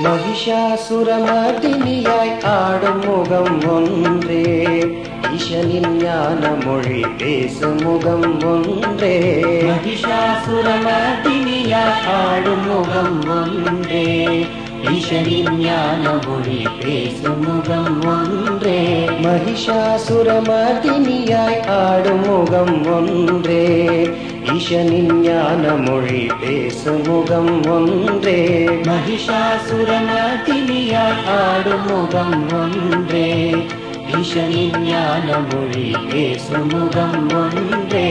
மகிஷாசுரமர்தினியாய் ஆடும் முகம் ஒன்றே ஈசனின் ஞான மொழி பேசும் முகம் ஒன்றே மகிஷாசுரமர்தினியாய் ஆடும் முகம் ஒன்றே ஈசனின் ஞான மொழி பேசும் முகம் ஒன்றே மகிஷாசுரமர்தினியாய் ஆடும் முகம் ஒன்றே ஈசனின் ஞான மொழி பேசும் முகம் ஒன்றே மகிஷாசுரமர்தினியாய் ஆடும் முகம் ஒன்றே ஈசனின் ஞான மொழி பேசும் முகம் ஒன்றே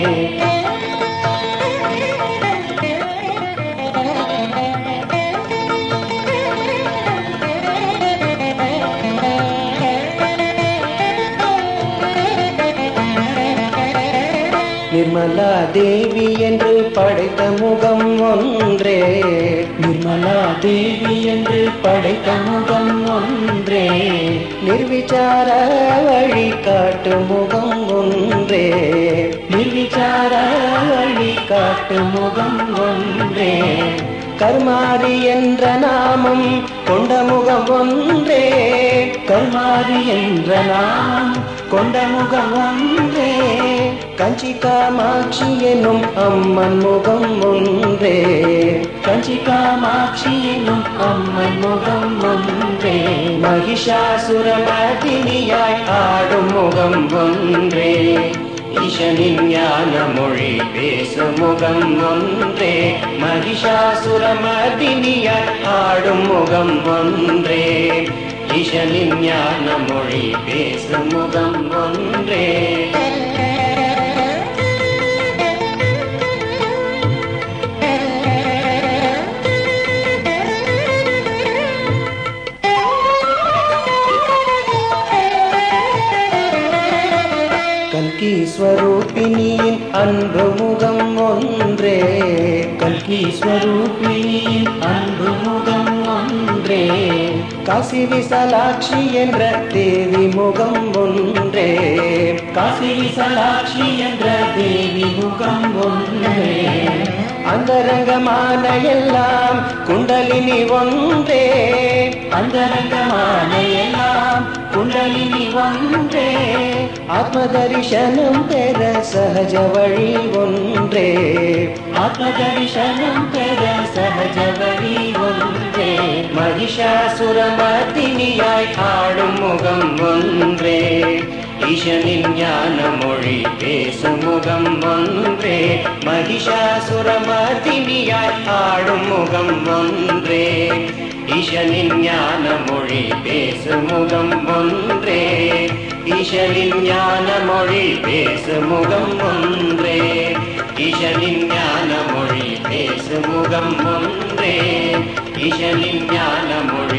நிர்மலா தேவி என்று படைத்த முகம் ஒன்றே நிர்மலா தேவி என்று படைத்த முகம் ஒன்றே நிர்விச்சார வழி காட்டு முகம் ஒன்றே நிர்விச்சார வழி காட்டு முகம் ஒன்றே கர்மாரி என்ற நாமம் கொண்ட முகம் ஒன்றே கர்மாரி என்ற நாம் கொண்ட முகம் ஒன்றே கஞ்சி காமாட்சி என்னும் அம்மன் முகம் ஒன்றே கஞ்சி காமாட்சி எனும் அம்மன் முகம் ஒன்றே மகிஷாசுரமதினியாய் ஆடும் முகம் ஒன்றே ஈசனின் ஞான மொழி பேசும் முகம் ஒன்றே மகிஷாசுரமதினியாய் ஆடும் முகம் ஒன்றே ஈசனின் ஞான மொழி பேசும் முகம் ஒன்றே கல்கி ஸ்வரூபினியின் அன்பு முகம் ஒன்றே கல்கி ஸ்வரூபிணியின் அன்பு முகம் ஒன்றே காசி விசாலாட்சி என்ற தேவி முகம் ஒன்றே காசி விசலாட்சி என்ற தேவி முகம் ஒன்றே அந்தரங்கமான எல்லாம் குண்டலினி ஒன்றே அந்தரங்கமான எல்லாம் குண்டலினி ஒன்றே ஆத்ம தரிசனம் பெற சகஜ வழி ஒன்றே ஆத்ம தரிசனம் பெற சகஜ வழி ஒன்றே மகிஷாசுரமர்த்தினியாய் ஆடும் முகம் ஒன்றே ஈசனின் ஞான மொழி பேசும் முகம் ஒன்றே மகிஷாசுரமர்த்தினியாய் ஆடும் முகம் ஒன்றே ஈசனின் ஞான மொழி பேசும் முகம் ஒன்றே ஈசனின் ஞான மொழி பேசும் முகம் ஒன்றே ஈசனின் ஞான மொழி பேசும் முகம் ஒன்றே ஈசனின் ஞான மொழி